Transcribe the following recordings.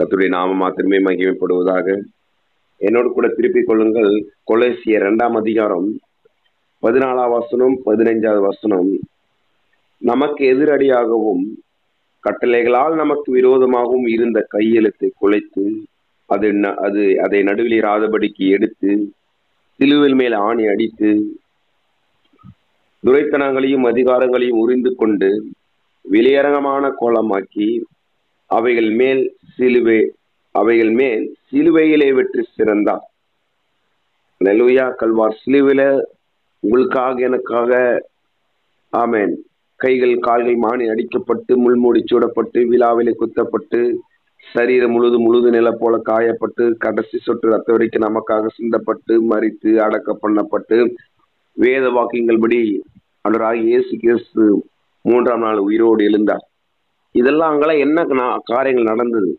கர்த்தருடைய நாம மாத்திரமே மகிமைப்படுவதாக என்னோடு கூட திருப்பிக் கொள்ளுங்கள் கொலேசிய இரண்டாம் அதிகாரம் பதினாலாம் வசனம் பதினைஞ்சாவது வசனம் நமக்கு எதிரடியாகவும் கட்டளைகளால் நமக்கு விரோதமாகவும் இருந்த கையெழுத்தை குலைத்து அது ந- அது அதை நடுவில் இராதபடிக்கு எடுத்து சிலுவில் மேல் ஆணி அடித்து துரைத்தனங்களையும் அதிகாரங்களையும் உரிந்து கொண்டு வெளியரங்கமான கோலமாக்கி அவைகள் மேல் சிலுவை அவைகள் மேல் சிலுவையிலே வெற்றி சிறந்தார் நெலுயா கல்வார் சிலுவையில உங்களுக்காக எனக்காக ஆமென் கைகள் கால்கள் மானி அடிக்கப்பட்டு முள்மூடி சூடப்பட்டு விழாவிலே குத்தப்பட்டு சரீரம் முழுது முழுது நில போல காயப்பட்டு கடைசி சொட்டு ரத்த வரைக்கும் நமக்காக சிந்தப்பட்டு மறித்து அடக்க பண்ணப்பட்டு வேத வாக்கியங்கள்படி அன்றராக இயேசு கிறிஸ்து மூன்றாம் நாள் உயிரோடு எழுந்தார் இதெல்லாம் அங்கெல்லாம் என்ன நா- காரியங்கள் நடந்தது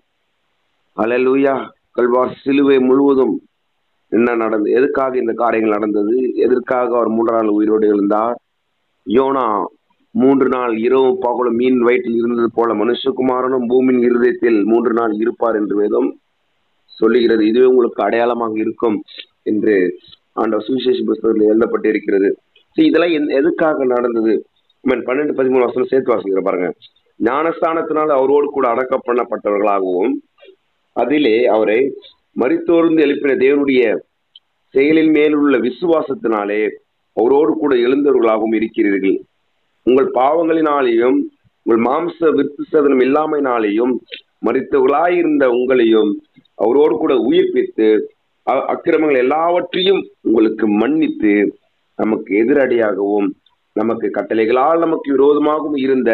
அலலூயா கல்வார் சிலுவை முழுவதும் என்ன நடந்தது எதுக்காக இந்த காரியங்கள் நடந்தது எதற்காக அவர் மூன்றாம் நாள் உயிரோடு எழுந்தார் யோனா மூன்று நாள் இரவும் பகலும் மீன் வயிற்றில் இருந்தது போல மனுஷகுமாரனும் பூமியின் இருதயத்தில் மூன்று நாள் இருப்பார் என்று வேதம் சொல்லுகிறது இதுவே உங்களுக்கு அடையாளமாக இருக்கும் என்று ஆண்டவர் சுவிசேஷ புஸ்தகத்தில் எழுதப்பட்டிருக்கிறது சரி இதெல்லாம் எந்த- எதுக்காக நடந்தது ஆமென். பன்னெண்டு பதிமூணு வருஷம் சேர்த்து வாசிக்கிற பாருங்க ஞானஸ்தானத்தினால் அவரோடு கூட அடக்கம் பண்ணப்பட்டவர்களாகவும் அதிலே அவரை மரித்தோர்ந்து எழுப்பின தேவனுடைய செயலின் மேலுள்ள விசுவாசத்தினாலே அவரோடு கூட எழுந்தவர்களாகவும் இருக்கிறீர்கள் உங்கள் பாவங்களினாலேயும் உங்கள் மாம்ச விருத்து சதனம் இல்லாமையினாலேயும் மறித்தவர்களாயிருந்த உங்களையும் அவரோடு கூட உயிர்ப்பித்து அ- அக்கிரமங்கள் எல்லாவற்றையும் உங்களுக்கு மன்னித்து நமக்கு எதிரடியாகவும் நமக்கு கட்டளைகளால் நமக்கு விரோதமாகவும் இருந்த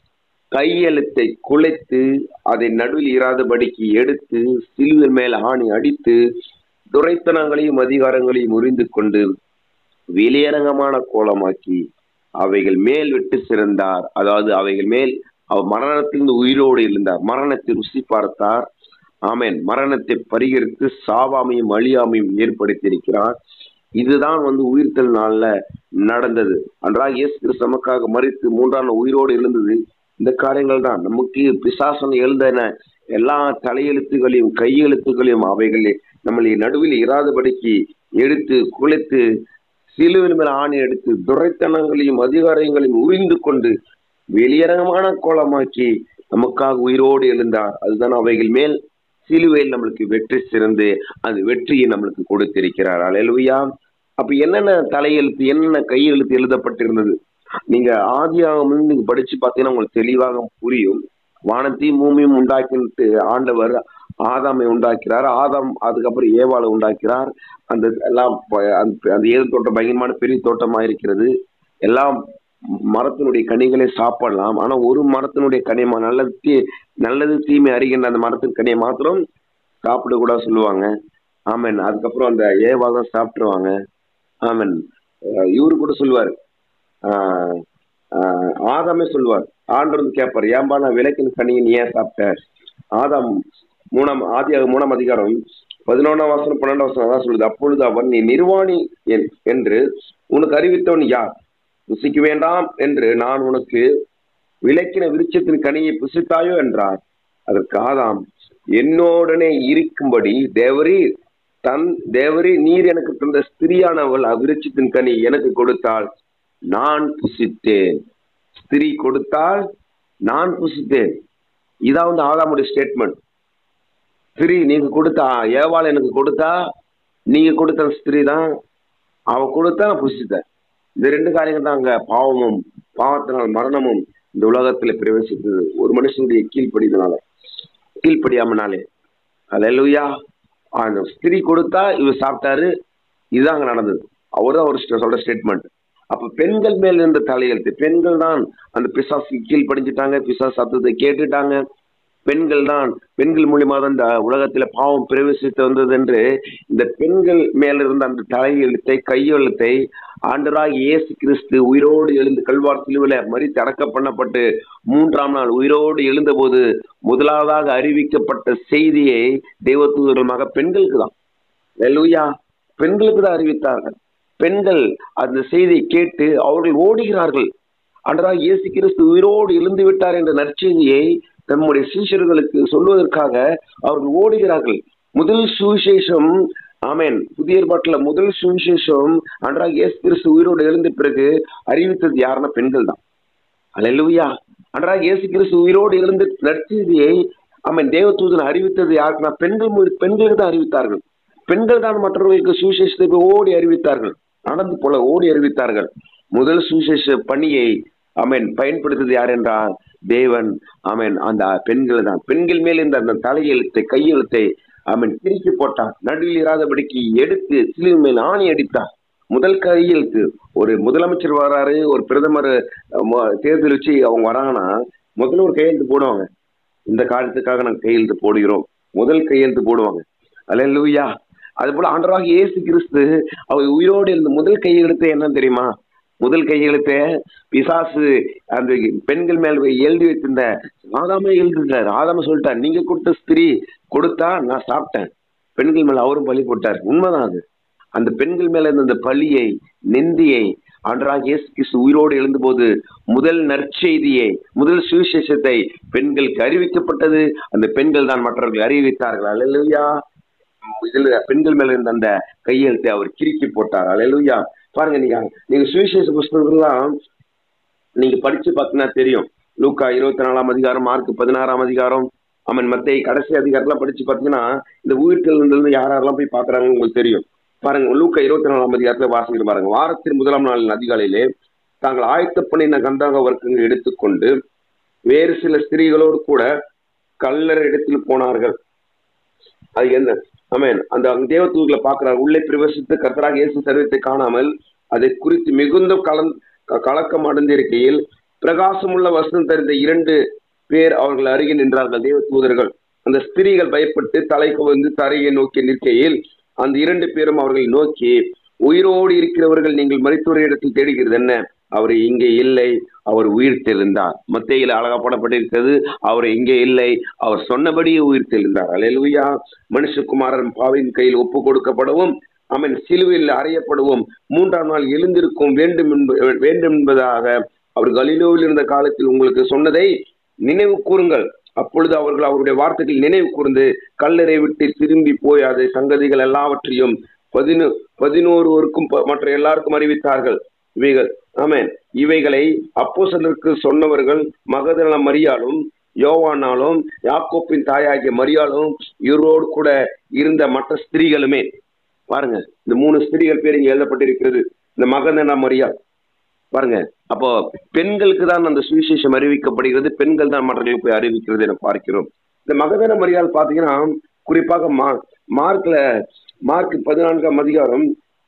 கையெழுத்தை குலைத்து அதை நடுவில் இராதபடிக்கு எடுத்து சிலுவை மேல் ஆணி அடித்து துரைத்தனங்களையும் அதிகாரங்களையும் முறிந்து கொண்டு வெளியரங்கமான கோலமாக்கி அவைகள் மேல் விட்டு சிறந்தார் அதாவது அவைகள் மேல் அவர் மரணத்திலிருந்து உயிரோடு இருந்தார் மரணத்தை ருசி பார்த்தார் ஆமென் மரணத்தை பரிகரித்து சாவாமையும் அழியாமையும் ஏற்படுத்தியிருக்கிறார் இதுதான் வந்து உயிர்த்தல் நாள்ல நடந்தது அன்றாக இயேசு கிறிஸ்து நமக்காக மறித்து மூன்றாம் நாள் உயிரோடு எழுந்தது இந்த காரியங்கள் தான் நமக்கு பிசாசன் எழுந்தன எல்லா தலையெழுத்துகளையும் கையெழுத்துகளையும் அவைகளை நம்மளை நடுவில் இராதபடிக்கு எடுத்து குலைத்து சிலுவின் மேல் ஆணி எடுத்து துரைத்தனங்களையும் அதிகாரங்களையும் உறிந்து கொண்டு வெளியரங்கமான கோலமாக்கி நமக்காக உயிரோடு எழுந்தார் அதுதான் அவைகள் மேல் சிலுவையில் நம்மளுக்கு வெற்றி சிறந்து அந்த வெற்றியை நம்மளுக்கு கொடுத்திருக்கிறார் அலையலுயா அப்ப என்னென்ன தலையெழுத்து என்னென்ன கையெழுத்து எழுதப்பட்டிருந்தது நீங்க ஆதியாகமம் நீங்க படிச்சு பார்த்தீங்கன்னா உங்களுக்கு தெளிவாக புரியும் வானத்தையும் பூமியும் உண்டாக்கிட்டு ஆண்டவர் ஆதாமை உண்டாக்கிறார் ஆதாம் அதுக்கப்புறம் ஏவாளை உண்டாக்கிறார் அந்த எல்லாம் ப- அந்த அந்த ஏது தோட்டம் பயங்கரமான பெரிய தோட்டமா இருக்கிறது எல்லாம் மரத்தினுடைய கனிகளை சாப்பிடலாம் ஆனா ஒரு மரத்தினுடைய கனிமா நல்லது தீ நல்லது தீமை அறிகின்ற அந்த மரத்தின் கனியை மாத்திரம் சாப்பிடக்கூடாது சொல்லுவாங்க ஆமென் அதுக்கப்புறம் அந்த ஏவாதான் சாப்பிட்டுருவாங்க ஆமென் அஹ் இவரு கூட சொல்லுவார் ஆஹ் ஆஹ் ஆதாமே சொல்லுவார் ஆண்டவர் கேட்பார் ஏன்பா நான் விளக்கின் கனியை நீ ஏன் சாப்பிட்ட ஆதாம் மூணாம் ஆதியாக மூணாம் அதிகாரம் பதினொன்றாம் வாசனம் பன்னெண்டாம் வாசனம் அதான் சொல்லுது அப்பொழுது அவன் நீ நிர்வாணி என்- என்று உனக்கு அறிவித்தவன் யார் புசிக்க வேண்டாம் என்று நான் உனக்கு விளக்கின விருட்சத்தின் கனியை புசித்தாயோ என்றார் அதற்கு ஆதாம் என்னோடனே இருக்கும்படி தேவரீ தன் தேவரே நீர் எனக்கு தந்த ஸ்திரியானவள் அவ்விருட்சத்தின் கனி எனக்கு கொடுத்தால் நான் புசித்தேன் ஸ்திரீ கொடுத்தால் நான் புசித்தேன் இதான் வந்து ஆதாமுடைய ஸ்டேட்மெண்ட் ஸ்திரீ நீங்க கொடுத்தா ஏவாள் எனக்கு கொடுத்தா நீங்க கொடுத்த ஸ்திரீ தான் அவ கொடுத்தா நான் புசித்தேன் இந்த ரெண்டு காரியங்கள் தான் அங்க பாவமும் பாவத்தினால் மரணமும் இந்த உலகத்துல பிரவேசித்தது ஒரு மனுஷனுடைய கீழ்ப்படிதனால கீழ்ப்படியாமனாலே அல்லேலூயா அந்த ஸ்திரீ கொடுத்தா இவர் சாப்பிட்டாரு இதுதான் அங்க நடந்தது அவர் அவர் சொல்ற ஸ்டேட்மெண்ட் அப்ப பெண்கள் மேல் இருந்த தலையெழுத்து பெண்கள் தான் அந்த பிசாசு கீழ்ப்படிஞ்சிட்டாங்க பிசாசு சத்தத்தை கேட்டுட்டாங்க பெண்கள் தான் பெண்கள் மூலியமா தான் இந்த உலகத்துல பாவம் பிரவேசித்து வந்தது என்று இந்த பெண்கள் மேல இருந்த அந்த தலையெழுத்தை கையெழுத்தை ஆண்டராக இயேசு கிறிஸ்து உயிரோடு எழுந்து கல்வார் சிலுவில மறித்து அடக்கம் பண்ணப்பட்டு மூன்றாம் நாள் உயிரோடு எழுந்தபோது முதலாவதாக அறிவிக்கப்பட்ட செய்தியை தெய்வத்தூதரமாக பெண்களுக்கு தான் லூயா பெண்களுக்கு தான் அறிவித்தார்கள் பெண்கள் அந்த செய்தியை கேட்டு அவர்கள் ஓடுகிறார்கள் அன்றா இயேசு கிறிஸ்து உயிரோடு எழுந்து விட்டார் என்ற நற்செய்தியை தம்முடைய சீஷர்களுக்கு சொல்வதற்காக அவர்கள் ஓடுகிறார்கள் முதல் சுவிசேஷம் ஆமென் புதிய ஏற்பாட்டுல முதல் சுவிசேஷம் அன்றாக இயேசு கிறிஸ்து உயிரோடு எழுந்த பிறகு அறிவித்தது யாருன்னா பெண்கள் தான் அல்லேலூயா அன்றாக இயேசு கிறிஸ்து உயிரோடு எழுந்து நற்செய்தியை அவன் தேவதூதன் அறிவித்தது யாருக்குன்னா பெண்கள் மூ- பெண்களுக்கு தான் அறிவித்தார்கள் பெண்கள் தான் மற்றவர்களுக்கு சுவிசேஷத்தை போய் ஓடி அறிவித்தார்கள் நடந்து போல ஓடி அறிவித்தார்கள் முதல் சுவிசேஷ பணியை அவன் பயன்படுத்தது யார் என்றால் தேவன் அவன் அந்த பெண்கள் தான் பெண்கள் மேல் இருந்த அந்த தலையெழுத்தை கையெழுத்தை அவன் பிரித்து போட்டான் நடுவில் இராதபடிக்கு எடுத்து சிலுவை மேல் ஆணி அடித்தான் முதல் கையெழுத்து ஒரு முதலமைச்சர் வராரு ஒரு பிரதமர் அஹ், மொ- தேர்தல் வச்சு அவங்க வராங்கன்னா முதல்ல ஒரு கையெழுத்து போடுவாங்க இந்த காரியத்துக்காக நாங்கள் கையெழுத்து போடுகிறோம் முதல் கையெழுத்து போடுவாங்க அல்லேலூயா அது போல ஆண்டவராக இயேசு கிறிஸ்து அவர் உயிரோடு இருந்த முதல் கையெழுத்து என்ன தெரியுமா முதல் கையெழுத்து பிசாசு அந்த பெண்கள் மேல் எழுதி வைத்திருந்த ஆதாம எழுதிட்டார் ஆதாம சொல்லிட்டார் நீங்க கொடுத்த ஸ்திரீ கொடுத்தா நான் சாப்பிட்டேன் பெண்கள் மேல அவரும் பலி போட்டார் உண்மைதான் அது அந்த பெண்கள் மேல இருந்த அந்த பழியை நிந்தியை ஆண்டராக இயேசு கிறிஸ்து உயிரோடு எழுந்தபோது முதல் நற்செய்தியை முதல் சுவிசேஷத்தை பெண்களுக்கு அறிவிக்கப்பட்டது அந்த பெண்கள் தான் மற்றவர்கள் அறிவித்தார்கள் அல்லேலூயா இதுல பெண்கள் மேல இருந்த அந்த கையெழுத்தை அவர் கிறுக்கி போட்டார் அல்லேலூயா பாருங்க நீங்க நீங்க சுவிசேஷ புஸ்தகங்கள்லாம் நீங்க படிச்சு பார்த்தீங்கன்னா தெரியும் லூக்கா இருபத்தி நாலாம் அதிகாரம் மார்க் பதினாறாம் அதிகாரம் அவன் மத்த கடைசி அதிகாரம்லாம் படிச்சு பார்த்தீங்கன்னா இந்த உயிர்த்தெழுந்தது யார் யாரெல்லாம் போய் பார்க்கறாங்கன்னு உங்களுக்கு தெரியும் பாருங்க லூக்கா இருபத்தி நாலாம் அதிகாரத்துல வாசிக்கிற பாருங்க வாரத்தின் முதலாம் நாள் அதிகாலையிலே தாங்கள் ஆயத்த பண்ணின கந்தாங்க வர்க்கங்கள் எடுத்துக்கொண்டு வேறு சில ஸ்திரீகளோடு கூட கல்லறை இடத்தில் போனார்கள் அது என்ன ஆமென் அந்த தேவதூர்களை பார்க்கிறார் உள்ளே பிரவேசித்து கர்த்தராக இயேசு சர்வத்தை காணாமல் அதை குறித்து மிகுந்த கலந் க- கலக்கம் அடைந்திருக்கையில் பிரகாசமுள்ள வசனம் தெரிந்த இரண்டு பேர் அவர்கள் அருகில் நின்றார்கள் தேவ தூதர்கள் அந்த ஸ்திரீகள் பயப்பட்டு தலை கவிழ்ந்து தரையை நோக்கி நிற்கையில் அந்த இரண்டு பேரும் அவர்களை நோக்கி உயிரோடு இருக்கிறவர்கள் நீங்கள் மருத்துவ இடத்தில் தேடுகிறது என்ன அவர் இங்கே இல்லை அவர் உயிர் தெழுந்தார் மத்தையில் அழகாப்படப்பட்டிருக்கிறது அவர் இங்கே இல்லை அவர் சொன்னபடியே உயிர் தெழுந்தார் அல்லேலூயா மனுஷகுமாரன் பாவின் கையில் ஒப்பு கொடுக்கப்படவும் அவன் சிலுவையில் அறையப்படவும் மூன்றாம் நாள் எழுந்திருக்கும் வேண்டும் என்ப வேண்டும் என்பதாக அவர் கலிலோவில் இருந்த காலத்தில் உங்களுக்கு சொன்னதை நினைவு கூறுங்கள் அப்பொழுது அவர்கள் அவருடைய வார்த்தைகள் நினைவு கூர்ந்து கல்லறை விட்டு திரும்பி போய் அதை சங்கதிகள் எல்லாவற்றையும் பதினோ பதினோருவருக்கும் ப- மற்ற எல்லாருக்கும் அறிவித்தார்கள் இவைகள் ஆமென் இவைகளை அப்போஸ்தலருக்கு சொன்னவர்கள் மகதல மரியாளும் யோவானாலும் யாக்கோப்பின் தாயாகிய மரியாளும் இவரோடு கூட இருந்த மற்ற ஸ்திரீகளுமே பாருங்க இந்த மூணு ஸ்திரீகள் பேர் இங்க எழுதப்பட்டிருக்கிறது இந்த மகதன மரியாள் பாருங்க அப்போ பெண்களுக்கு தான் அந்த சுவிசேஷம் அறிவிக்கப்படுகிறது பெண்கள் தான் மற்றவர்களுக்கு போய் அறிவிக்கிறது என பார்க்கிறோம் இந்த மகதன மரியாள் பாத்தீங்கன்னா குறிப்பாக மா மார்க்ல மார்க் பதினான்காம் அதிகாரம்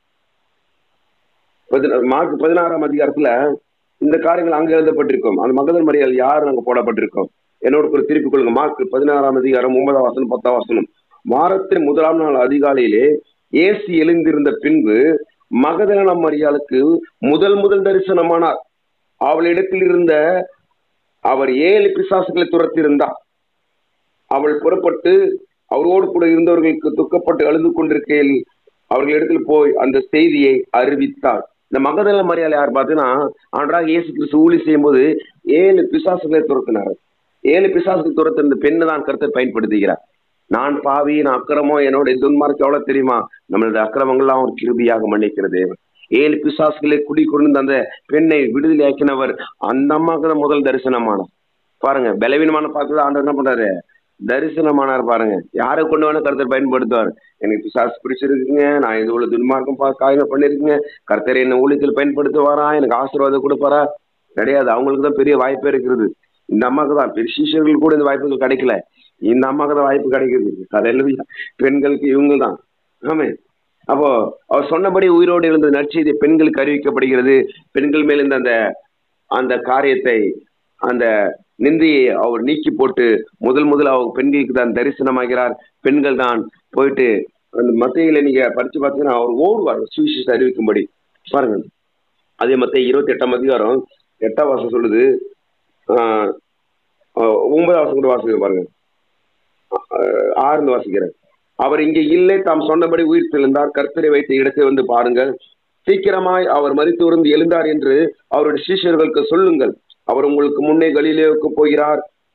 பதின- மார்க் பதினாறாம் அதிகாரத்துல இந்த காரியங்கள் அங்க எழுதப்பட்டிருக்கும் அந்த மகதன் மரியாள் யார் அங்க போடப்பட்டிருக்கோம் என்னோட ஒரு திருப்பிக் கொள்ளுங்க மார்க் பதினாறாம் அதிகாரம் ஒன்பதாம் வசனம் பத்தாம் வசனம் வாரத்தின் முதலாம் நாள் அதிகாலையிலே இயேசு எழுந்திருந்த பின்பு மகதன மரியாளுக்கு முதல் முதல் தரிசனமானார் அவளிடத்தில் இருந்த அவர் ஏழு பிசாசுகளை துரத்தியிருந்தார் அவள் புறப்பட்டு அவரோடு கூட இருந்தவர்களுக்கு துக்கப்பட்டு அழுது கொண்டிருக்கையில் அவர்களிடத்தில் போய் அந்த செய்தியை அறிவித்தார் இந்த மகதல மரியாதை யார் பார்த்தீங்கன்னா ஆண்டராக இயேசு கிறிஸ்து ஊழி செய்யும்போது ஏழு பிசாசுகளை துரத்தினார் ஏழு பிசாசுகளை துரத்திருந்த பெண்ணை தான் கருத்தை பயன்படுத்துகிறார் நான் பாவி நான் அக்கிரமோ என்னோட துன்மார்க்கு எவ்வளவு தெரியுமா நம்மளது அக்கிரமங்கள்லாம் ஒரு கிருபியாக மன்னிக்கிற தேவன் ஏழு பிசாசுகளை குடி கொண்டு அந்த பெண்ணை விடுதலையாக்கினவர் அந்த அம்மாவுக்கு தான் முதல் தரிசனமானார் பாருங்க பலவீனமான பார்த்து ஆண்டவர் என்ன பண்றாரு தரிசனமானார் பாருங்க யாரை கொண்டு வேணா கருத்தர் பயன்படுத்துவார் எனக்கு பிசாசு பிடிச்சிருக்குங்க நான் இது இவ்வளவு துன்மார்க்கம் பா காரியம் பண்ணிருக்கீங்க கர்த்தர் என்ன ஊழியத்தில் பயன்படுத்துவாரா எனக்கு ஆசீர்வாதம் கொடுப்பாரா கிடையாது அவங்களுக்கு தான் பெரிய வாய்ப்பே இருக்கிறது இந்த அம்மாவுக்கு தான் பெரிய சிஷியர்களுக்கு கூட இந்த வாய்ப்புகள் கிடைக்கல இந்த அம்மாவுக்கு தான் வாய்ப்பு கிடைக்குது அதெல்லாம் பெண்களுக்கு இவங்க தான் ஆமே அப்போ அவர் சொன்னபடி உயிரோடு இருந்த நற்செய்தி பெண்களுக்கு அறிவிக்கப்படுகிறது பெண்கள் மேல் இருந்த அந்த அந்த காரியத்தை அந்த நிந்தையை அவர் நீக்கி போட்டு முதல் முதல் அவர் பெண்களுக்கு தான் தரிசனமாகிறார் பெண்கள் தான் போயிட்டு அந்த மத்தியில நீங்க படிச்சு பார்த்தீங்கன்னா அவர் ஓடுவார் சுவிசேஷத்தை அறிவிக்கும்படி பாருங்க அதே மத்திய இருபத்தி எட்டாம் அதிகாரம் எட்டாம் வாசம் சொல்லுது ஆஹ் ஆஹ் ஒன்பதாம் வாசம் கூட வாசிக்கிற பாருங்க ஆஹ் ஆறுன்னு வாசிக்கிறேன் அவர் இங்கே இல்லை தாம் சொன்னபடி உயிர் தெழுந்தார் கர்த்தரை வைத்த இடத்தை வந்து பாருங்கள் சீக்கிரமாய் அவர் மறித்து இருந்து எழுந்தார் என்று அவருடைய சீஷர்களுக்கு சொல்லுங்கள் அவர் உங்களுக்கு முன்னே கலிலேவுக்கு போகிறார்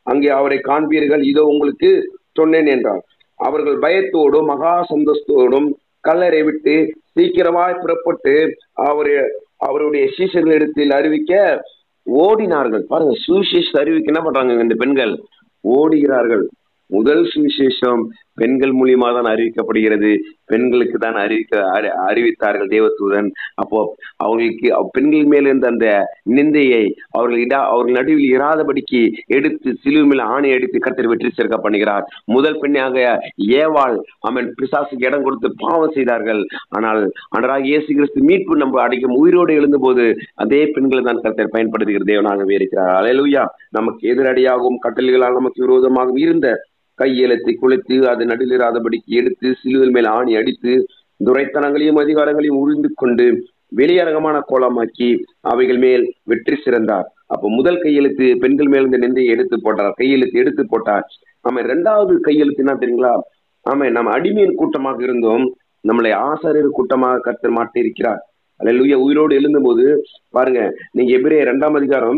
அங்கே அவரை காண்பீர்கள் இதோ உங்களுக்கு சொன்னேன் என்றார் அவர்கள் பயத்தோடும் மகா சந்தோஷத்தோடும் கல்லறை விட்டு சீக்கிரமாய் புறப்பட்டு அவரு அவருடைய சீசர்களிடத்தில் அறிவிக்க ஓடினார்கள் பாருங்க சுவிசேஷ அறிவிக்க என்ன பண்றாங்க இந்த பெண்கள் ஓடுகிறார்கள் முதல் சுவிசேஷம் பெண்கள் மூலியமா தான் அறிவிக்கப்படுகிறது பெண்களுக்கு தான் அறிவிக்க அறி- அறிவித்தார்கள் தேவதூதன் அப்போ அவங்களுக்கு அவ் பெண்கள் மேல் இருந்த அந்த நிந்தையை அவர்கள் இடா அவர்கள் நடுவில் இராதபடிக்கு எடுத்து சிலுவை மேல் ஆணை எடுத்து கத்தர் வெற்றி சேர்க்க பண்ணுகிறார் முதல் பெண்ணாக ஏவாள் அவன் பிசாசுக்கு இடம் கொடுத்து பாவம் செய்தார்கள் ஆனால் அன்றராக இயேசு கிறிஸ்து மீட்பு நம்ம அடைக்கும் உயிரோடு எழுந்தபோது அதே பெண்களை தான் கர்த்தர் பயன்படுத்துகிற தேவனாகவே இருக்கிறார் அலையலுயா நமக்கு எதிரடியாகவும் கட்டளைகளால் நமக்கு விரோதமாகவும் இருந்த கையெழுத்தை குலைத்து அது நடுலிராதபடிக்கு எடுத்து சிலுவில் மேல் ஆணி அடித்து துரைத்தனங்களையும் அதிகாரங்களையும் உறிந்து கொண்டு வெளியரங்கமான கோலமாக்கி அவைகள் மேல் வெற்றி சிறந்தார் அப்ப முதல் கையெழுத்து பெண்கள் மேல் இந்த நிந்தையை எடுத்து போட்டார் கையெழுத்து எடுத்து போட்டார் ஆமா இரண்டாவது கையெழுத்து என்ன தெரியுங்களா ஆமா நம்ம அடிமையின் கூட்டமாக இருந்தோம் நம்மளை ஆசாரியர் கூட்டமாக கர்த்தர் மாட்டியிருக்கிறார் அல்லேலூயா உயிரோடு எழுந்தபோது பாருங்க நீங்க எபிரே இரண்டாம் அதிகாரம்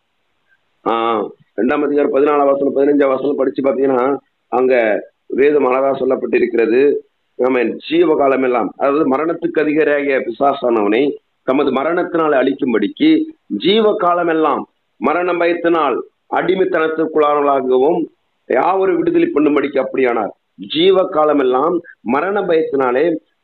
ஆஹ் ரெண்டாம் அதிகாரம் பதினாலாம் வசனம் பதினஞ்சாம் வசனம் படிச்சு பாத்தீங்கன்னா அங்க வேதம் அழகா சொல்லப்பட்டிருக்கிறது நம்ம ஜீவ காலம் எல்லாம் அதாவது மரணத்துக்கு அதிகாரியாகிய பிசாசானவனை தமது மரணத்தினால் அழிக்கும்படிக்கு ஜீவ காலம் எல்லாம் மரண பயத்தினால் அடிமைத்தனத்திற்குள்ளானவர்களாகவும் யாவரும் விடுதலை பண்ணும்படிக்கு அப்படியானார் ஜீவ காலம் எல்லாம் மரண பயத்தினாலே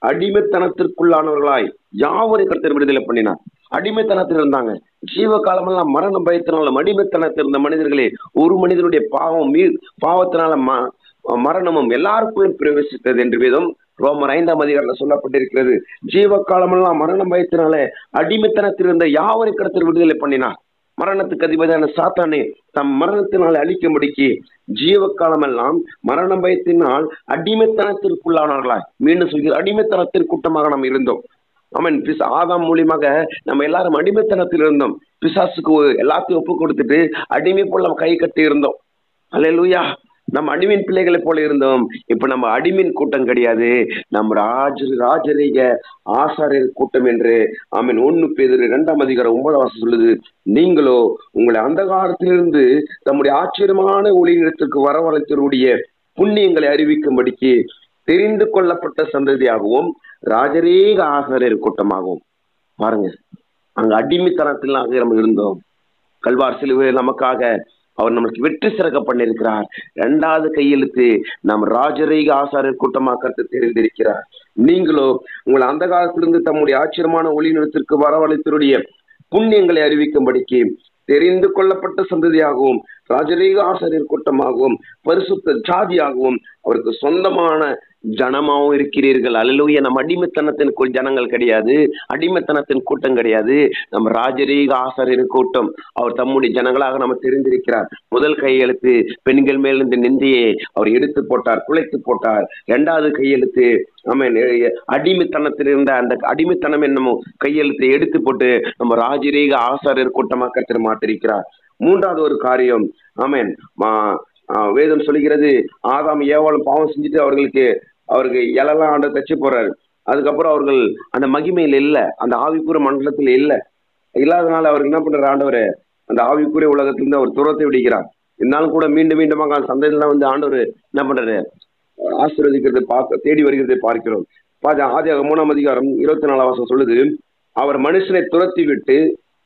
அடிமைத்தனத்திற்குள்ளானவர்களாய் யாவரை கருத்தர் விடுதலை பண்ணினார் அடிமைத்தனத்தில் இருந்தாங்க ஜீவ காலமெல்லாம் மரண பயத்தினாலும் அடிமைத்தனத்தில் இருந்த மனிதர்களே ஒரு மனிதனுடைய பாவம் மீ பாவத்தினால ம- மரணமும் எல்லாருக்குள்ளும் பிரவேசித்தது என்று வேதம் ரோமர் ஐந்தாம் அதிகாரத்தில் சொல்லப்பட்டிருக்கிறது ஜீவ காலமெல்லாம் மரண பயத்தினால அடிமைத்தனத்தில் இருந்த யாவரை கடத்தல் விடுதலை பண்ணினார் மரணத்துக்கு அதிபதியான சாத்தானே தம் மரணத்தினால் அழிக்கும்படிக்கு ஜீவ காலமெல்லாம் மரண பயத்தினால் அடிமைத்தனத்திற்குள்ளானார்களாய் மீண்டும் சொல்கிற அடிமைத்தனத்தின் கூட்டமாக நாம் இருந்தோம் ஆமன் பிச ஆதாம் மூலியமாக நம்ம எல்லாரும் அடிமைத்தனத்தில் இருந்தோம் பிசாசுக்கு எல்லாத்தையும் ஒப்பு கொடுத்துட்டு அடிமை போல நம்ம கை கட்டி இருந்தோம் அல்லேலூயா நம்ம அடிமின் பிள்ளைகளை போல இருந்தோம் இப்ப நம்ம அடிமின் கூட்டம் கிடையாது நம்ம ராஜ ராஜரீக ஆசாரியர் கூட்டம் என்று ஆமீன் ஒண்ணு பேர் இரண்டாம் அதிகாரம் ஒன்பதாம் வாசம் சொல்லுது நீங்களோ உங்களை அந்த காலத்திலிருந்து தம்முடைய ஆச்சரியமான ஒளியிடத்திற்கு வரவழைத்தருடைய புண்ணியங்களை அறிவிக்கும்படிக்கு தெரிந்து கொள்ளப்பட்ட சந்ததியாகவும் ராஜரீக ஆசாரியர் கூட்டமாகவும் பாருங்க அங்க அடிமைத்தனத்தில் நாங்க நம்ம இருந்தோம் கல்வார் சிலுவை நமக்காக அவர் நம்மளுக்கு வெற்றி சிறக்க பண்ணியிருக்கிறார் இரண்டாவது கையெழுத்து நம் ராஜரீக ஆசாரியர் கூட்டமாக கருத்து தெரிந்திருக்கிறார் நீங்களோ உங்கள் அந்த காலத்திலிருந்து தம்முடைய ஆச்சரியமான ஒளி நிலத்திற்கு வரவழைத்தருடைய புண்ணியங்களை அறிவிக்கும்படிக்கு தெரிந்து கொள்ளப்பட்ட சந்ததியாகவும் ராஜரீக ஆசாரியர் கூட்டமாகவும் பரிசுத்த ஜாதியாகவும் அவருக்கு சொந்தமான ஜனமாகவும் இருக்கிறீர்கள் அல்லூய நம்ம அடிமைத்தனத்தின் கு- ஜனங்கள் கிடையாது அடிமைத்தனத்தின் கூட்டம் கிடையாது நம்ம ராஜரீக ஆசாரியர் கூட்டம் அவர் தம்முடைய ஜனங்களாக நம்ம தெரிந்திருக்கிறார் முதல் கையெழுத்து பெண்கள் மேல் இந்த நிந்தையை அவர் எடுத்து போட்டார் குலைத்து போட்டார் இரண்டாவது கையெழுத்து ஆமென் எ- அடிமைத்தனத்தில் இருந்த அந்த அடிமைத்தனம் என்னமோ கையெழுத்தை எடுத்து போட்டு நம்ம ராஜரீக ஆசாரியர் கூட்டமாக கத்திர மாட்டிருக்கிறார் மூன்றாவது ஒரு காரியம் ஆமென் மா- ஆ, வேதம் சொல்லுகிறது ஆதாம் ஏவாளும் பாவம் செஞ்சுட்டு அவர்களுக்கு அவருக்கு இலெல்லாம் ஆண்டு தச்சு போறாரு அதுக்கப்புறம் அவர்கள் அந்த மகிமையில் இல்ல அந்த ஆவிக்குற மண்டலத்தில் இல்ல இல்லாதனால அவர் என்ன பண்றாரு ஆண்டவர் அந்த ஆவிக்குரிய உலகத்திலிருந்து அவர் துரத்தை விடுகிறார் இருந்தாலும் கூட மீண்டும் மீண்டுமாக அந்த சந்தையில வந்து ஆண்டவர் என்ன பண்றாரு ஆசீர்வதிக்கிறதை பார்க்க தேடி வருகிறதை பார்க்கிறோம் பாஜ ஆதி மூணாம் அதிகாரம் இருபத்தி நாலாம் வருஷம் சொல்லுது அவர் மனுஷனை துரத்தி விட்டு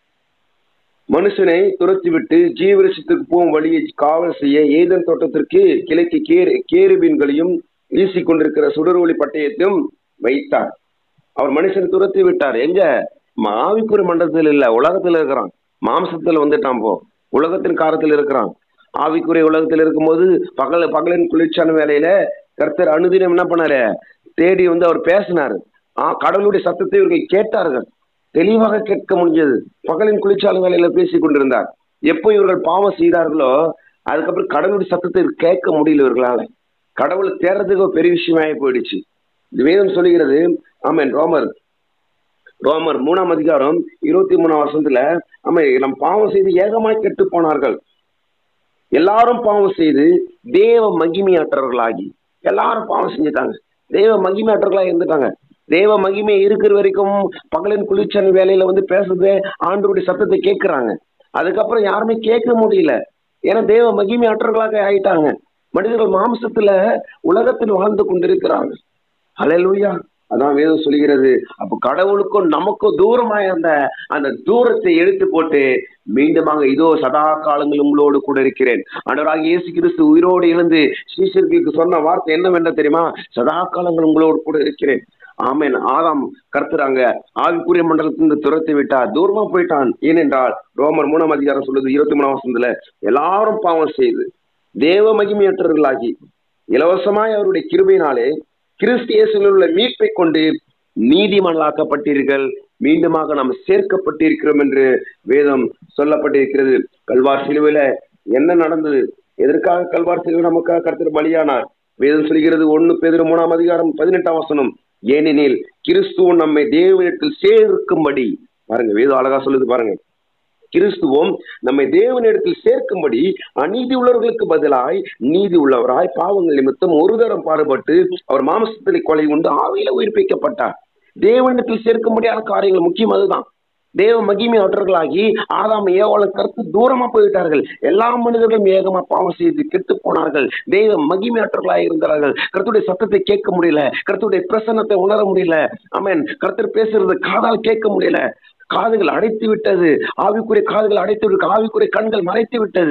மனுஷனை துரத்திவிட்டு ஜீவரிசத்துக்கு போகும் வழியை காவல் செய்ய ஏதன் தோட்டத்திற்கு கிழக்கு கேரு கேருபீன்களையும் வீசிக் கொண்டிருக்கிற சுடரொளி பட்டயத்தையும் வைத்தார் அவர் மனுஷனை துரத்தி விட்டார் எங்க ம- ஆவிக்குரிய மண்டலத்தில் இல்ல உலகத்துல இருக்கிறான் மாம்சத்துல வந்துட்டான் போ உலகத்தின் காரத்தில் இருக்கிறான் ஆவிக்குரிய உலகத்தில் இருக்கும்போது பகல் பகலின் குளிர்ச்சியான வேலையில கர்த்தர் அனுதினம் என்ன பண்ணாரு தேடி வந்து அவர் பேசினார் ஆ கடவுளுடைய சத்தத்தை இவர்கள் கேட்டார்கள் தெளிவாக கேட்க முடிஞ்சது பகலின் குளிர்ச்சாலை வேலையில பேசிக் கொண்டிருந்தார் எப்போ இவர்கள் பாவம் செய்தார்களோ அதுக்கப்புறம் கடவுளுடைய சத்தத்தை கேட்க முடியல இவர்களால கடவுளை தேடுறதுக்கு ஒரு பெரிய விஷயமாயி போயிடுச்சு இது வேதம் சொல்லுகிறது ஆமென் ரோமர் ரோமர் மூணாம் அதிகாரம் இருபத்தி மூணாம் வருஷத்துல ஆமா நம் பாவம் செய்து ஏகமாய் கெட்டு போனார்கள் எல்லாரும் பாவம் செய்து தேவ மகிமையற்றவர்களாகி எல்லாரும் பாவம் செஞ்சுட்டாங்க தேவ மகிமையற்றவர்களா இருந்துட்டாங்க தேவ மகிமை இருக்கிற வரைக்கும் பகலின் குளிர்ச்சல் வேலையில வந்து பேசுறது ஆண்டவருடைய சத்தத்தை கேட்கிறாங்க அதுக்கப்புறம் யாருமே கேட்க முடியல ஏன்னா தேவ மகிமையற்றவர்களாக ஆயிட்டாங்க மனிதர்கள் மாம்சத்துல உலகத்தில் வாழ்ந்து கொண்டிருக்கிறார்கள் ஹalleluya அதான் வேதம் சொல்கிறது அப்ப கடவுளுக்கும் நமக்கும் தூரமாய் அந்த அந்த தூரத்தை எடுத்து போட்டு மீண்டுமாக இதோ சதா காலங்கள் உங்களோடு கூட இருக்கிறேன் ஆண்டவராக இயேசு கிறிஸ்து உயிரோடு எழுந்து சீசர்களுக்கு சொன்ன வார்த்தை என்னவென்ன தெரியுமா சதா காலங்கள் உங்களோடு கூட இருக்கிறேன் ஆமேன் ஆதாம் கர்த்தராங்க ஆவிக்குரிய மண்டலத்திலிருந்து துரத்தி விட்டார் தூரமா போயிட்டான் ஏனென்றால் ரோமர் மூணாம் அதிகாரம் சொல்லுது இருபத்தி மூணாம் வசனத்துல எல்லாரும் பாவம் செய்து தேவ மகிமையற்றவர்களாகி இலவசமாய் அவருடைய கிருபையினாலே கிறிஸ்து இயேசுவில் உள்ள மீட்பை கொண்டு நீதிமன்றாக்கப்பட்டீர்கள் மீண்டுமாக நாம் சேர்க்கப்பட்டிருக்கிறோம் என்று வேதம் சொல்லப்பட்டிருக்கிறது கல்வார் சிலுவையில என்ன நடந்தது எதற்காக கல்வார் சிலுவை நமக்காக கருத்து பலியானார் வேதம் சொல்கிறது ஒன்னு பேதிரு மூணாம் அதிகாரம் பதினெட்டாம் வசனம் ஏனெனில் கிறிஸ்துவ நம்மை தேவனிடத்தில் சேர்க்கும்படி பாருங்க வேதம் அழகா சொல்லுது பாருங்க கிறிஸ்துவும் நம்மை தேவனிடத்தில் சேர்க்கும்படி அநீதி உள்ளவர்களுக்கு பதிலாய் நீதி உள்ளவராய் பாவங்கள் நிமித்தம் ஒரு தரம் பாடுபட்டு அவர் மாம்சத்திலே கொலை உண்டு ஆவியில உயிர்ப்பிக்கப்பட்டார் தேவனிடத்தில் சேர்க்கும்படியான காரியங்கள் முக்கியம் அதுதான் தேவ மகிமை அவர்களாகி ஆதாம் ஏவாள கருத்து தூரமா போயிட்டார்கள் எல்லா மனிதர்களும் ஏகமா பாவம் செய்து கெட்டு போனார்கள் தெய்வ மகிமையற்றவர்களாக இருந்தார்கள் கருத்துடைய சத்தத்தை கேட்க முடியல கருத்துடைய பிரசன்னத்தை உணர முடியல ஆமென் கருத்தர் பேசுறது காதால் கேட்க முடியல காதுகள் அடைத்து விட்டது ஆவிக்குரிய காதுகள் அடைத்து விட்டு ஆவிக்குரிய கண்கள் மறைத்து விட்டது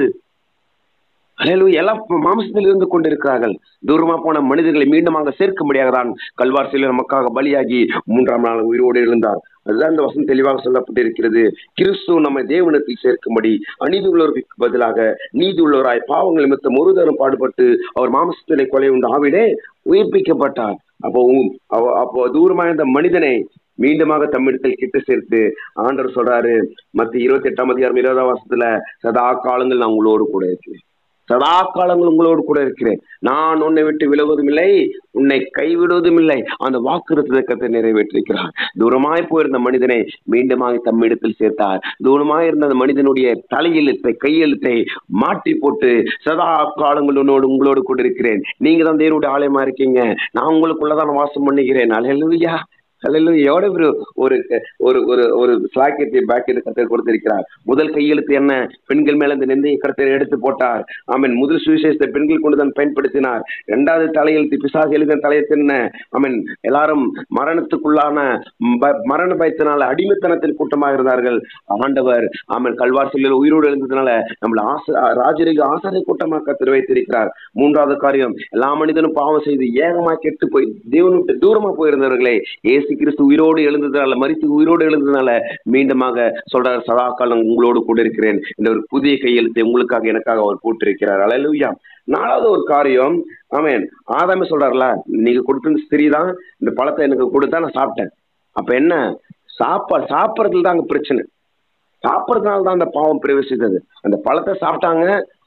அலையலூயா எல்லாம் மாம்சத்தில் இருந்து கொண்டிருக்கிறார்கள் தூரமா போன மனிதர்களை மீண்டும் அங்க சேர்க்கும்படியாக தான் கல்வார் சிலர் நமக்காக பலியாகி மூன்றாம் நாள் உயிரோடு எழுந்தார் அதுதான் இந்த வசனம் தெளிவாக சொல்லப்பட்டிருக்கிறது கிறிஸ்து நம்மை தேவனத்தில் சேர்க்கும்படி அநீதி உள்ளவர்களுக்கு பதிலாக நீதி உள்ளவராய் பாவங்கள் நிமித்தம் ஒரு தரம் பாடுபட்டு அவர் மாம்சத்திலே கொலை உண்டு ஆவிடே உயிர்ப்பிக்கப்பட்டார் அப்போ உம், அவ- அப்போ தூரமா இருந்த மனிதனை மீண்டுமாக தம்மிடத்தில் கிட்ட சேர்த்து ஆண்டவர் சொல்றாரு மத்திய இருபத்தி எட்டாம் அதிகாரம் இருபதாம் வருஷத்துல சதா காலங்கள் நான் உங்களோடு கூட இருக்கிறேன் சதா காலங்கள் உங்களோடு கூட இருக்கிறேன் நான் உன்னை விட்டு விலகுவதும் இல்லை உன்னை கைவிடுவதும் இல்லை அந்த வாக்குறுத்தத்தை நிறைவேற்றிருக்கிறார் தூரமாய் போயிருந்த மனிதனை மீண்டுமாக தம்மிடத்தில் சேர்த்தார் தூரமாய் இருந்த அந்த மனிதனுடைய தலையெழுத்தை கையெழுத்தை மாற்றி போட்டு சதா காலங்கள் உன்னோடு உங்களோடு கூட இருக்கிறேன் நீங்க தான் தேவனுடைய ஆலயமா இருக்கீங்க நான் உங்களுக்குள்ளதான் வாசம் பண்ணுகிறேன் அலையலுயா அல்லேலூயா எவ்வளவு ஒரு ஒரு ஒரு ஒரு ஒரு சாக்கியத்தை பாக்கியத்தை கத்தர் கொடுத்திருக்கிறார் முதல் கையெழுத்து என்ன பெண்கள் மேல இந்த நிந்தையை கருத்தை எடுத்து போட்டார் ஆமென் முதல் சுவிசேஷத்தை பெண்கள் கொண்டு தான் பயன்படுத்தினார் இரண்டாவது தலையெழுத்து பிசாசு எழுதின தலையெழுத்து என்ன ஆமென் எல்லாரும் மரணத்துக்குள்ளான ப- மரண பயத்தினால அடிமைத்தனத்தில் கூட்டமாக இருந்தார்கள் ஆண்டவர் ஆமென் கல்வார் சிலையில் உயிரோடு எழுந்ததுனால நம்மள ஆச ராஜரிக ஆசாரிய கூட்டமாக கத்தர் வைத்திருக்கிறார் மூன்றாவது காரியம் எல்லா மனிதனும் பாவம் செய்து ஏகமா கெட்டு போய் தேவனுக்கு தூரமா போயிருந்தவர்களே இயேசு கிறிஸ்து உயிரோடு எழுந்ததுனால மரித்து உயிரோடு எழுந்ததுனால மீண்டுமாக சொல்றார் சதா காலம் உங்களோடு கூட இருக்கிறேன் இந்த ஒரு புதிய கையெழுத்தை உங்களுக்காக எனக்காக அவர் போட்டிருக்கிறார் அலையிலுயா நாலாவது ஒரு காரியம் ஆமென் ஆதாமே சொல்றாருல நீங்க கொடுத்த ஸ்திரீ தான் இந்த பழத்தை எனக்கு கொடுத்தா நான் சாப்பிட்டேன் அப்ப என்ன சாப்பாடு சாப்பிட்றதுல தான் அங்க பிரச்சனை சாப்பிட்றதுனால தான் அந்த பாவம் பிரவேசித்தது அந்த பழத்தை சாப்பிட்டாங்க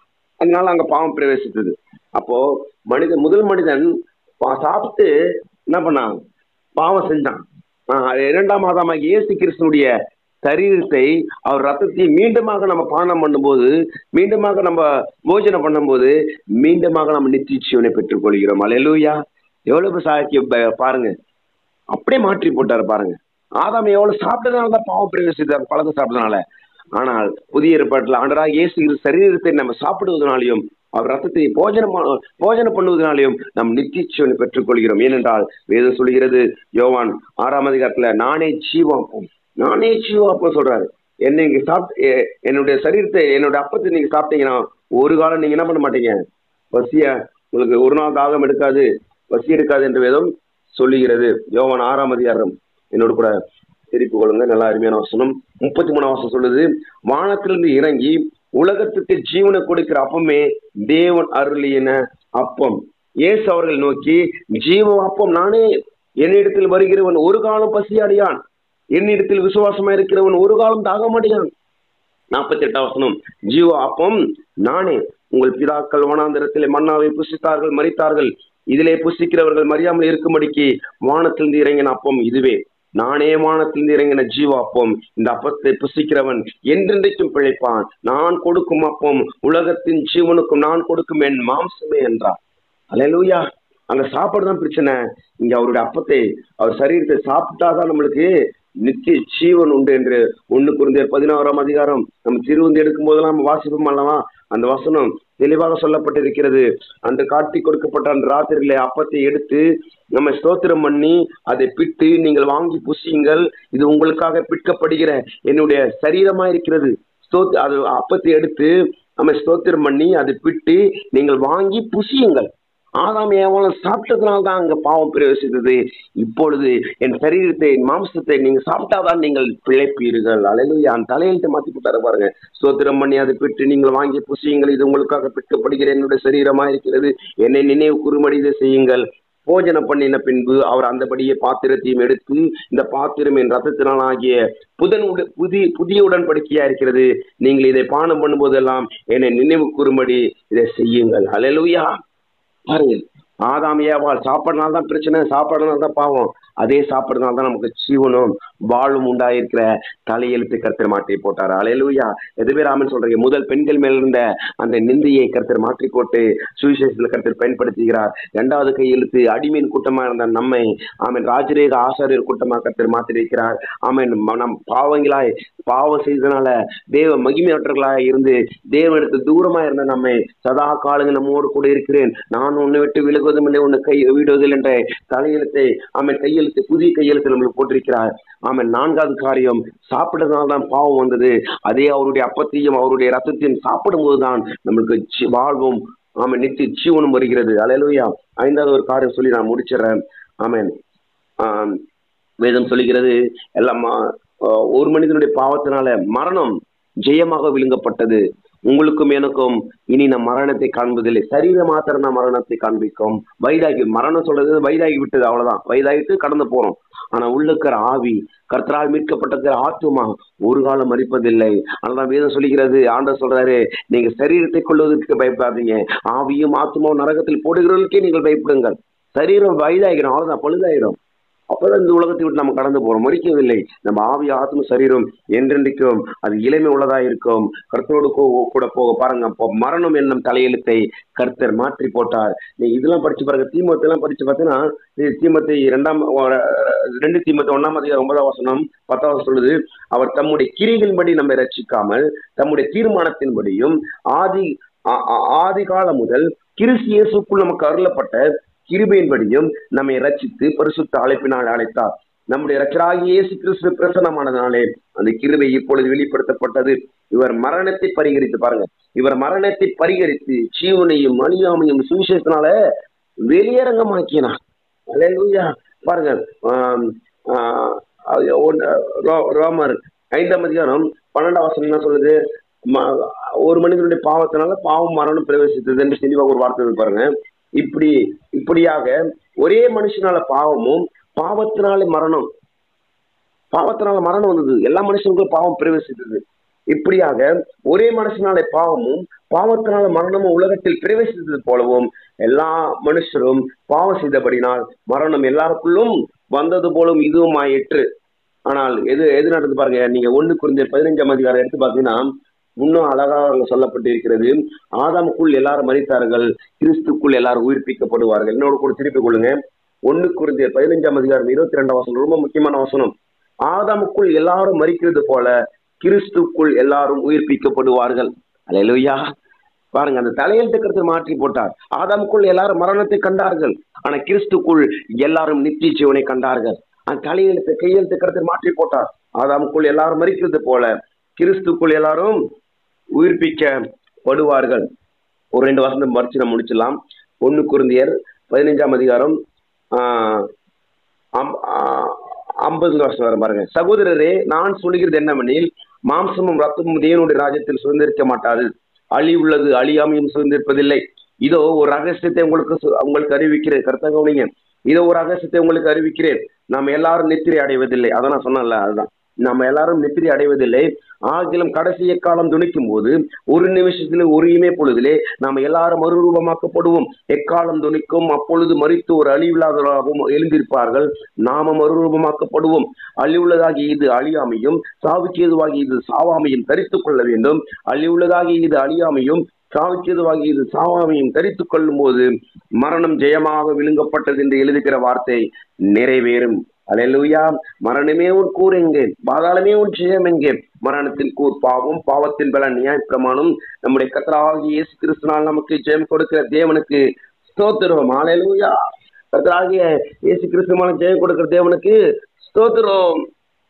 அதனால அங்க பாவம் பிரவேசித்தது அப்போ மனிதன் முதல் மனிதன் பா- சாப்பிட்டு என்ன பண்ணான் பாவம் செஞ்சான் ஆஹ் இரண்டாம் மாதமாக இயேசு கிறிஸ்துனுடைய சரீரத்தை அவர் ரத்தத்தை மீண்டுமாக நம்ம பானம் பண்ணும்போது மீண்டுமாக நம்ம போஜனம் பண்ணும்போது மீண்டுமாக நம்ம நித்திய ஜீவனை பெற்றுக்கொள்கிறோம் அலையலூயா எவ்வளவு சாக்கியம் ப- பாருங்க அப்படியே மாற்றி போட்டாரு பாருங்க ஆதாம் எவ்வளவு சாப்பிட்டதுனால தான் பாவம் பிரவேசித்தார் பழத்தை சாப்பிட்டதுனால ஆனால் புதிய ஏற்பாட்டில் ஆண்டராக இயேசு கிறிஸ்து சரீரத்தை நம்ம சாப்பிடுவதனாலையும் அவர் ரத்தத்தை போஜனம் ப- போஜனம் பண்ணுவதனாலையும் நாம் நித்திய ஜீவனை பெற்றுக்கொள்கிறோம் ஏனென்றால் வேதம் சொல்கிறது யோவான் ஆறாம் அதிகாரத்துல நானே ஜீவாப்பம் நானே ஜீவாப்பம் சொல்றாரு என்ன நீங்க சாப்பிட்டு எ- என்னுடைய சரீரத்தை என்னுடைய அப்பத்தை நீங்க சாப்பிட்டீங்கன்னா ஒரு காலம் நீங்க என்ன பண்ண மாட்டீங்க பசியா உங்களுக்கு ஒரு நாள் தாகம் எடுக்காது பசி எடுக்காது என்று வேதம் சொல்லுகிறது யோவான் ஆறாம் அதிகாரம் என்னோட கூட திருப்பி கொள்ளுங்க நல்லா அருமையான வசனம் முப்பத்தி மூணாம் வசனம் சொல்லுது வானத்திலிருந்து இறங்கி உலகத்துக்கு ஜீவனை கொடுக்கிற அப்பமே தேவன் அருளியன அப்பம் இயேசு அவர்கள் நோக்கி ஜீவ அப்பம் நானே என்னிடத்தில் வருகிறவன் ஒரு காலம் பசியடையான் என்னிடத்தில் விசுவாசமா இருக்கிறவன் ஒரு காலம் தாகமடையான் நாற்பத்தி எட்டாம் வசனம் ஜீவ அப்பம் நானே உங்கள் பிதாக்கள் வனாந்திரத்திலே மன்னாவை புசித்தார்கள் மறித்தார்கள் இதிலே புசிக்கிறவர்கள் மறியாமல் இருக்கும்படிக்கு வானத்திலிருந்து இறங்கின அப்பம் இதுவே நானே வானத்திலிருந்து இறங்கின ஜீவ அப்பம் இந்த அப்பத்தை புசிக்கிறவன் என்றென்றைக்கும் பிழைப்பான் நான் கொடுக்கும் அப்பம் உலகத்தின் ஜீவனுக்கும் நான் கொடுக்கும் என் மாம்சமே என்றார் அல்லேலூயா அங்க சாப்பாடு தான் பிரச்சனை இங்க அவருடைய அப்பத்தை அவர் சரீரத்தை சாப்பிட்டாதான் நம்மளுக்கு நித்திய ஜீவன் உண்டு என்று ஒண்ணு குருந்தியர் பதினாறாம் அதிகாரம் நம்ம திருவந்து எடுக்கும் போதெல்லாம் நம்ம வாசிப்போம் அல்லவா அந்த வசனம் தெளிவாக சொல்லப்பட்டிருக்கிறது அந்த காட்டி கொடுக்கப்பட்ட அந்த ராத்திரியிலே அப்பத்தை எடுத்து நம்ம ஸ்தோத்திரம் பண்ணி அதை பிட்டு நீங்கள் வாங்கி புசியுங்கள் இது உங்களுக்காக பிற்கப்படுகிற என்னுடைய சரீரமா இருக்கிறது ஸ்தோத் அது அப்பத்தை எடுத்து நம்ம ஸ்தோத்திரம் பண்ணி அதை பிட்டு நீங்கள் வாங்கி புசியுங்கள் ஆதாம் ஏவாளும் சாப்பிட்டதுனால தான் அங்க பாவம் பிரவேசித்தது இப்பொழுது என் சரீரத்தை என் மாம்சத்தை நீங்க சாப்பிட்டாதான் நீங்கள் பிழைப்பீர்கள் அலையில அந்த தலையெழுத்தை மாத்தி போட்டாரு பாருங்க ஸ்தோத்திரம் பண்ணி அதை பிட்டு நீங்கள் வாங்கி புசியுங்கள் இது உங்களுக்காக பிற்கப்படுகிற என்னுடைய சரீரமா இருக்கிறது என்னை நினைவு குறுமடி இதை செய்யுங்கள் போஜனம் பண்ணின பின்பு அவர் அந்தபடியே பாத்திரத்தையும் எடுத்து இந்த பாத்திரம் என் ரத்தத்தினால் ஆகிய புதன் உட புதிய புதிய உடன்படிக்கையா இருக்கிறது நீங்கள் இதை பானம் பண்ணும்போதெல்லாம் என்னை நினைவு கூறும்படி இதை செய்யுங்கள் ஹalleluya பாருங்க ஆதாம் ஏவாள் சாப்பாடுனால தான் பிரச்சனை சாப்பாடுனால தான் பாவம் அதே சாப்பாடுனால தான் நமக்கு ஜீவனும் வாழும் உண்டாயிருக்கிற தலையெழுத்து கருத்தர் மாற்றி போட்டார் அலையலூயா எதுவே ராமன் சொல்றீங்க முதல் பெண்கள் மேல இருந்த அந்த நிந்தையை கருத்தர் மாற்றி போட்டு சுவிசேஷத்தில் கருத்தர் பயன்படுத்துகிறார் இரண்டாவது கையெழுத்து அடிமையின் கூட்டமா இருந்த நம்மை ஆமன் ராஜரேக ஆசாரியர் கூட்டமா கருத்தர் மாற்றிருக்கிறார் ஆமன் ம- நம் பாவங்களாய் பாவம் செய்தனால தேவ மகிமையற்றர்களாய் இருந்து தேவனுக்கு தூரமா இருந்த நம்மை சதா காலங்க நம்மோடு கூட இருக்கிறேன் நான் உன்னை விட்டு விலகுவதும் இல்லை உன்னை கை விடுவதில்லை என்ற தலையெழுத்தை ஆமன் கையெழுத்து புதிய கையெழுத்து நம்மளுக்கு போட்டிருக்கிறார் ஆமன் நான்காவது காரியம் சாப்பிட்டதுனால தான் பாவம் வந்தது அதே அவருடைய அப்பத்தையும் அவருடைய ரத்தத்தையும் சாப்பிடும்போது தான் நம்மளுக்கு ஜீ- வாழ்வும் ஆமன் நித்திய ஜீவனும் வருகிறது அலையலுயா ஐந்தாவது ஒரு காரியம் சொல்லி நான் முடிச்சிடுறேன் ஆமன் ஆம், வேதம் சொல்லுகிறது எல்லாம் மா- ஆஹ் ஒரு மனிதனுடைய பாவத்தினால மரணம் ஜெயமாக விழுங்கப்பட்டது உங்களுக்கும் எனக்கும் இனி நம் மரணத்தை காண்பதில்லை சரீர மாத்திரம் தான் மரணத்தை காண்பிக்கும் வயதாகி மரணம் சொல்றது வயதாகி விட்டது அவ்வளவுதான் வயதாகிட்டு கடந்து போறோம் ஆனா உள்ளுக்கிற ஆவி கர்த்தரால் மீட்கப்பட்டிருக்கிற ஆத்துமா ஒரு காலம் மறிப்பதில்லை அதனால வேதம் சொல்லுகிறது ஆண்டவர் சொல்றாரு நீங்க சரீரத்தை கொள்வதற்கு பயப்படாதீங்க ஆவியும் ஆத்துமாவும் நரகத்தில் போடுகிறவர்களுக்கே நீங்கள் பயப்படுங்கள் சரீரம் வயதாகிடும் அவ்வளவுதான் பழுதாயிடும் அப்பதான் இந்த உலகத்தை விட்டு நம்ம கடந்து போறோம் மறிக்கவில்லை நம்ம ஆவி ஆத்ம சரீரம் என்றென்றைக்கும் அது இளமை உள்ளதா இருக்கும் கர்த்தரோடு கோ- கூட போக பாருங்க அப்போ மரணம் என்னும் தலையெழுத்தை கர்த்தர் மாற்றி போட்டார் நீ இதெல்லாம் படிச்சு பாருங்க தீமத்தை எல்லாம் படிச்சு பார்த்தீங்கன்னா இது தீமத்தை இரண்டாம் ஒரு- ரெண்டு தீமத்தை ஒன்னாம் அதிகாரம் ஒன்பதாம் வசனம் பத்தாம் வசனம் சொல்லுது அவர் தம்முடைய கிரிகளின்படி நம்மை ரட்சிக்காமல் தம்முடைய தீர்மானத்தின்படியும் ஆதி ஆ- ஆ- ஆதி காலம் முதல் கிறிஸ்து இயேசுக்குள் நமக்கு அருளப்பட்ட கிருபையின்படியும் நம்மை ரட்சித்து பரிசுத்த அழைப்பினால் அழைத்தார் நம்முடைய ரட்சராகிய இயேசு கிறிஸ்து பிரசனமானதுனாலே அந்த கிருபை இப்பொழுது வெளிப்படுத்தப்பட்டது இவர் மரணத்தை பரிகரித்து பாருங்க இவர் மரணத்தை பரிகரித்து ஜீவனையும் அழியாமையும் சுவிசேஷத்தினால வெளியரங்கமாக்கினார் அல்லேலூயா பாருங்க ஆம், ஆ, அது ஒன்னு- ரோ- ரோமர் ஐந்தாம் அதிகாரம் பன்னெண்டாம் வசனம் என்ன சொல்லுது ம- ஒரு மனிதனுடைய பாவத்தினால பாவம் மரணம் பிரவேசித்தது என்று தெளிவாக ஒரு வார்த்தை இருக்கு பாருங்க இப்படி இப்படியாக ஒரே மனுஷனால பாவமும் பாவத்தினாலே மரணம் பாவத்தினால மரணம் வந்தது எல்லா மனுஷனுக்கும் பாவம் பிரவேசித்தது இப்படியாக ஒரே மனுஷனாலே பாவமும் பாவத்தினால மரணமும் உலகத்தில் பிரவேசித்தது போலவும் எல்லா மனுஷரும் பாவம் செய்தபடினால் மரணம் எல்லாருக்குள்ளும் வந்தது போலும் இதுவும் ஆயிற்று ஆனால் எது எது நடந்து பாருங்க நீங்க ஒண்ணு குறிஞ்ச பதினஞ்சாம் அதிகாரம் எடுத்து பார்த்தீங்கன்னா இன்னும் அழகாக அங்க சொல்லப்பட்டிருக்கிறது ஆதாமுக்குள் எல்லாரும் மறித்தார்கள் கிறிஸ்துக்குள் எல்லாரும் உயிர்ப்பிக்கப்படுவார்கள் என்னோட கூட திருப்பிக் கொள்ளுங்க ஒண்ணு குறிஞ்ச பதினஞ்சாம் அதிகாரம் இருபத்தி ரெண்டாம் வசனம் ரொம்ப முக்கியமான வசனம் ஆதாமுக்குள் எல்லாரும் மறிக்கிறது போல கிறிஸ்துக்குள் எல்லாரும் உயிர்ப்பிக்கப்படுவார்கள் அல்லேலூயா பாருங்க அந்த தலையெழுத்து கருத்தை மாற்றி போட்டார் ஆதாமுக்குள் எல்லாரும் மரணத்தை கண்டார்கள் ஆனா கிறிஸ்துக்குள் எல்லாரும் நித்திய ஜீவனை கண்டார்கள் அந்த தலையெழுத்து கையெழுத்து கருத்தை மாற்றி போட்டார் ஆதாமுக்குள் எல்லாரும் மறிக்கிறது போல கிறிஸ்துக்குள் எல்லாரும் உயிர்ப்பிக்கப்படுவார்கள் ஒரு ரெண்டு வசனம் மறிச்சு நம்ம முடிச்சிடலாம் ஒண்ணு குருந்தியர் பதினைஞ்சாம் அதிகாரம் ஆஹ் அம்- ஆஹ் ஐம்பது வருஷம் வர பாருங்க சகோதரரே நான் சொல்லுகிறது என்னவெனில் மாம்சமும் ரத்தமும் தேவனுடைய ராஜ்யத்தில் சுதந்திரிக்க மாட்டாது அழி உள்ளது அழியாமையும் சுதந்திரிப்பதில்லை இதோ ஒரு ரகசியத்தை உங்களுக்கு சு- உங்களுக்கு அறிவிக்கிறேன் கருத்தாக கவனிங்க இதோ ஒரு ரகசியத்தை உங்களுக்கு அறிவிக்கிறேன் நாம் எல்லாரும் நித்திரை அடைவதில்லை அதான் நான் சொன்னேன்ல அதுதான் நம்ம எல்லாரும் நித்திரை அடைவதில்லை ஆகிலும் கடைசி காலம் துணிக்கும் போது ஒரு நிமிஷத்திலே ஒரு இமை பொழுதிலே நாம் எல்லாரும் மறுரூபமாக்கப்படுவோம் எக்காலம் துணிக்கும் அப்பொழுது மறித்து ஒரு அழிவில்லாதவராகவும் எழுந்திருப்பார்கள் நாம மறுரூபமாக்கப்படுவோம் அழிவுள்ளதாகி இது அழியாமையும் சாவுக்கு ஏதுவாகி இது சாவாமையும் தரித்துக் கொள்ள வேண்டும் அழிவுள்ளதாகி இது அழியாமையும் சாவுக்கு ஏதுவாகி இது சாவாமையும் தரித்துக் கொள்ளும் போது மரணம் ஜெயமாக விழுங்கப்பட்டது என்று எழுதுகிற வார்த்தை நிறைவேறும் அலையலூயா மரணமே உன் கூர் எங்கே பாதாளமே உன் ஜெயம் எங்கே மரணத்தின் கூர் பாவம் பாவத்தின் பல நியாய பிரமாணம் நம்முடைய கத்தராகிய இயேசு கிறிஸ்துனால் நமக்கு ஜெயம் கொடுக்கிற தேவனுக்கு ஸ்தோத்திரம் அலையலூயா கத்தராகிய இயேசு கிறிஸ்துவான ஜெயம் கொடுக்கிற தேவனுக்கு ஸ்தோத்திரம்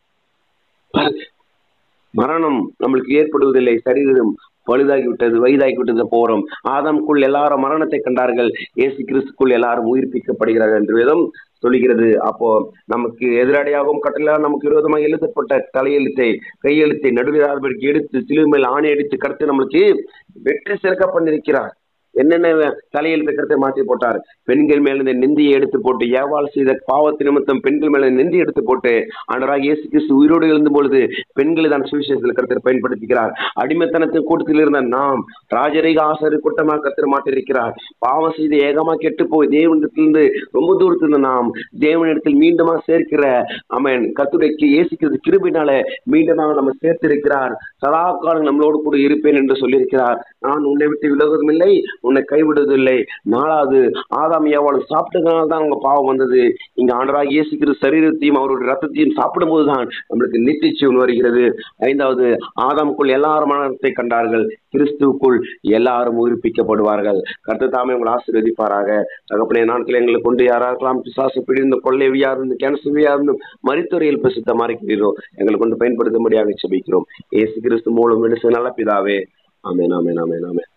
மரணம் நம்மளுக்கு ஏற்படுவதில்லை சரீரம் பழுதாகி விட்டது வயதாகி விட்டது போறோம் ஆதாம்குள் எல்லாரும் மரணத்தை கண்டார்கள் இயேசு கிறிஸ்துக்குள் எல்லாரும் உயிர்ப்பிக்கப்படுகிறார்கள் என்று வேதம் சொல்லுகிறது அப்போ நமக்கு எதிரடையாகவும் கட்டளா நமக்கு விரோதமாக எழுதப்பட்ட தலையெழுத்தை கையெழுத்தை நடுவிற்கு எடுத்து சிலுவை மேல் ஆணை அடித்து கடத்து நம்மளுக்கு வெற்றி சேர்க்க பண்ணிருக்கிறார் என்னென்ன தலையெழுத்து கருத்தை மாற்றி போட்டார் பெண்கள் மேல இந்த நிந்தியை எடுத்து போட்டு ஏவாள் செய்த பாவத்து நிமித்தம் பெண்கள் மேல நிந்தி எடுத்து போட்டு ஆண்டராக இயேசு கிறிஸ்து உயிரோடு எழுந்தும் பொழுது பெண்களை தான் சுவிசேஷத்தில் கருத்தை பயன்படுத்துகிறார் அடிமைத்தனத்தின் கூட்டத்தில் இருந்த நாம் ராஜரீக ஆசாரி கூட்டமாக கத்திர மாட்டிருக்கிறார் பாவம் செய்து ஏகமா கெட்டு போய் தேவனிடத்திலிருந்து ரொம்ப தூரத்தில் நாம் தேவனிடத்தில் மீண்டுமா சேர்க்கிற அவன் கத்துடைக்கு இயேசுக்கிறது கிருபினால மீண்டுமாக நம்ம சேர்த்திருக்கிறார் சதா காலம் நம்மளோடு கூட இருப்பேன் என்று சொல்லியிருக்கிறார் நான் உன்னை விட்டு விலகுவதும் இல்லை உன்னை கைவிடுவதில்லை நாலாவது ஆதாம் ஏவாளும் சாப்பிட்டதுனால தான் அவங்க பாவம் வந்தது இங்க ஆண்டராக இயேசுக்கிற சரீரத்தையும் அவருடைய ரத்தத்தையும் சாப்பிடும்போது தான் நம்மளுக்கு நித்திச்சிவன் வருகிறது ஐந்தாவது ஆதாமுக்குள் எல்லாரும் மரணத்தை கண்டார்கள் கிறிஸ்துவுக்குள் எல்லாரும் உயிர்ப்பிக்கப்படுவார்கள் கருத்து தாமே உங்களை ஆசீர்வதிப்பாராக தகப்பனே நாட்கள் எங்களை கொண்டு யாராருக்கலாம் பிசாசு பிடிந்து கொள்ளைவியா இருந்து கேன்சர்வியா இருந்து மருத்துவரையில் பிரசித்தமா இருக்கிறீரோ எங்களை கொண்டு பயன்படுத்தும்படியாக செபிக்கிறோம் ஏசு கிறிஸ்து மூலம் விடுசு நல்ல பிதாவே ஆமேன் ஆமேன் ஆமேன் ஆமேன்